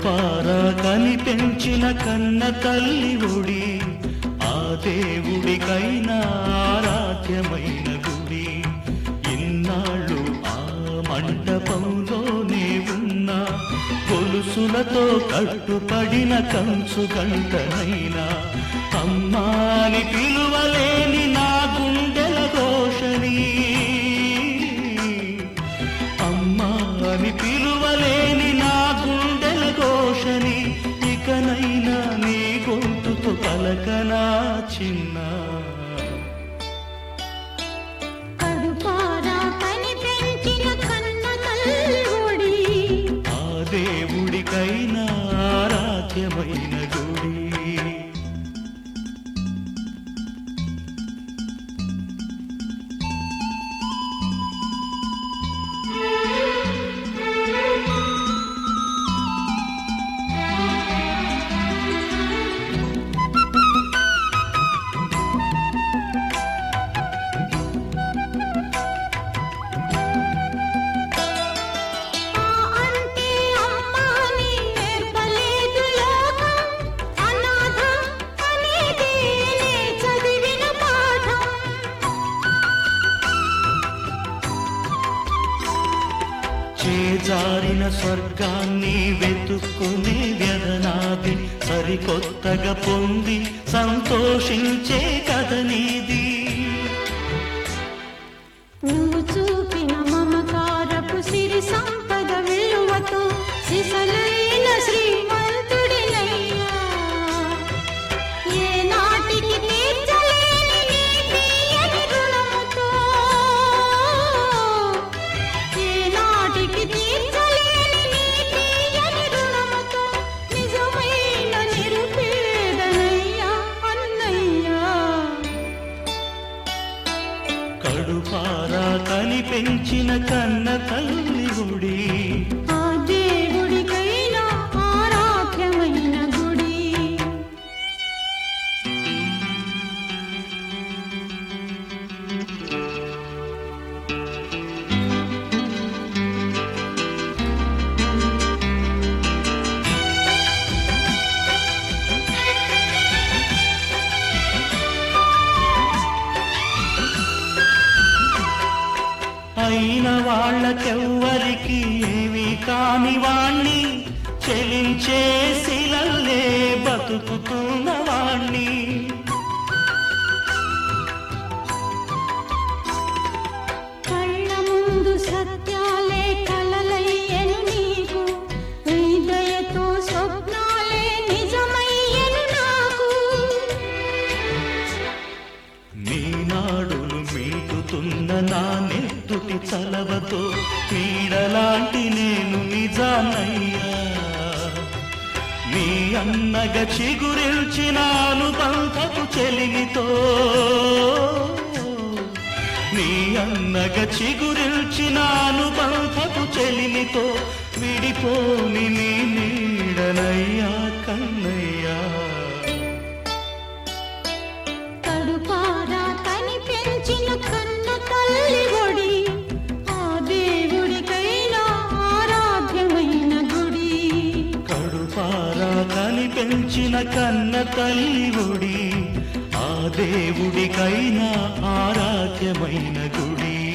కడుపారా కనిపెంచిన కన్న తల్లి ఒడి ఆ దేవుడికైనా ఆరాధ్యమైన గుడి ఇన్నాళ్ళు ఆ మండపంలోనే ఉన్న గొలుసులతో కట్టుపడిన కంచు గంటనైనా అమ్మాని పిలువలేని నా గుండెల ఘోషని అమ్మా అని పిలువలేని నా గుండెల ఘోషని ఇకనైనా నీ గొంతుతో పలకనా చిన్న కడుపారా కనిపెంచిన కన్న తల్లుడి ఆ దేవుడికైనా ఆరాధ్యమైన గుడి ఆ అంటే అమ్మాని నేర్పలేదు లోకం అనాథ అనేది నే చదివిన పాఠం చేజారిన స్వర్గాన్ని వెతుక్కునే వ్యధనాది సరికొత్తగా పొంది సంతోషించే కథ నీది నువ్వు చూపిన మమకారపు సిరి సంపద విలువతో సిసలైన శ్రీమంతుడినయ్యా ఏ నాటికి తీర్చలేని నీ తీయని రుణముతో ఏ నాటికి తీర్చలేని నీ తీయని రుణముతో నిజమైన నిరుపేదనయ్యా అన్నయ్యా కడుపారా కనిపెంచిన కన్న తల్లి గుడి ఆ దేవుడికైనా ఆరాధ్యమైన గుడి అయిన వాళ్ళకెవ్వరికి ఏమీ కాని వాణ్ణి చెలించే శిలల్లే బతుకుతున్న వాణ్ణి కళ్ళ ముందు సత్యాలే కలలయ్యను నీకు నీ దయతో స్వప్నాలే నిజమయ్యను నాకు నీ నాడులు మీటుతున్న నా నెత్తుటి చలవతో పీడలాంటి నేను నిజానయ్యా నీ అన్నగ చిగురిల్చిన అనుబంధపు చెలిమితో నీ అన్నగ చిగురిల్చిన అనుబంధపు చెలిమితో విడిపోని నీ నీడనయ్యా కన్నయ్యా కడుపారా కనిపించిన కన్న తల్లి ఒడి ఆ దేవుడికైనా ఆరాధ్యమైన గుడి కడుపారా కనిపెంచిన కన్న తల్లి ఒడి ఆ దేవుడికైనా ఆరాధ్యమైన గుడి